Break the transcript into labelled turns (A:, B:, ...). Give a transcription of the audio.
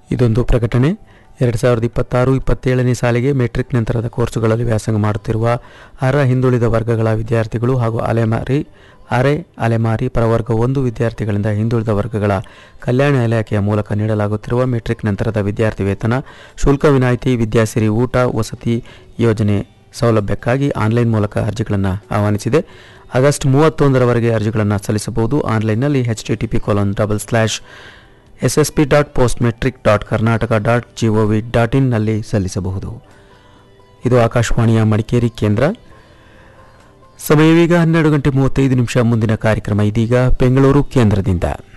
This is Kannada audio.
A: ಇದೊಂದು ಪ್ರಕಟಣೆ ಎರಡು ಸಾವಿರದ ಇಪ್ಪತ್ತಾರು ಇಪ್ಪತ್ತೇಳನೇ ಸಾಲಿಗೆ ಮೆಟ್ರಿಕ್ ನಂತರದ ಕೋರ್ಸುಗಳಲ್ಲಿ ವ್ಯಾಸಂಗ ಮಾಡುತ್ತಿರುವ ಅರ್ಹ ಹಿಂದುಳಿದ ವರ್ಗಗಳ ವಿದ್ಯಾರ್ಥಿಗಳು ಹಾಗೂ ಅಲೆಮಾರಿ ಅರೆ ಅಲೆಮಾರಿ ಪ್ರವರ್ಗ ಒಂದು ವಿದ್ಯಾರ್ಥಿಗಳಿಂದ ಹಿಂದುಳಿದ ವರ್ಗಗಳ ಕಲ್ಯಾಣ ಇಲಾಖೆಯ ಮೂಲಕ ನೀಡಲಾಗುತ್ತಿರುವ ಮೆಟ್ರಿಕ್ ನಂತರದ ವಿದ್ಯಾರ್ಥಿ ವೇತನ ಶುಲ್ಕ ವಿನಾಯಿತಿ ವಿದ್ಯಾಸಿರಿ ಊಟ ವಸತಿ ಯೋಜನೆ ಸೌಲಭ್ಯಕ್ಕಾಗಿ ಆನ್ಲೈನ್ ಮೂಲಕ ಅರ್ಜಿಗಳನ್ನು ಆಹ್ವಾನಿಸಿದೆ ಆಗಸ್ಟ್ ಮೂವತ್ತೊಂದರವರೆಗೆ ಅರ್ಜಿಗಳನ್ನು ಸಲ್ಲಿಸಬಹುದು ಆನ್ಲೈನ್ನಲ್ಲಿ H T T P colon double slash S S P dot post matric dot Karnataka dot G O V dot ಇನ್ನಲ್ಲಿ ಸಲ್ಲಿಸಬಹುದು ಇದು ಆಕಾಶವಾಣಿಯ ಮಡಿಕೇರಿ ಕೇಂದ್ರ ಸಮಯವೀಗ ಹನ್ನೆರಡು ಗಂಟೆ ಮೂವತ್ತೈದು ನಿಮಿಷ ಮುಂದಿನ ಕಾರ್ಯಕ್ರಮ ಇದೀಗ ಬೆಂಗಳೂರು ಕೇಂದ್ರದಿಂದ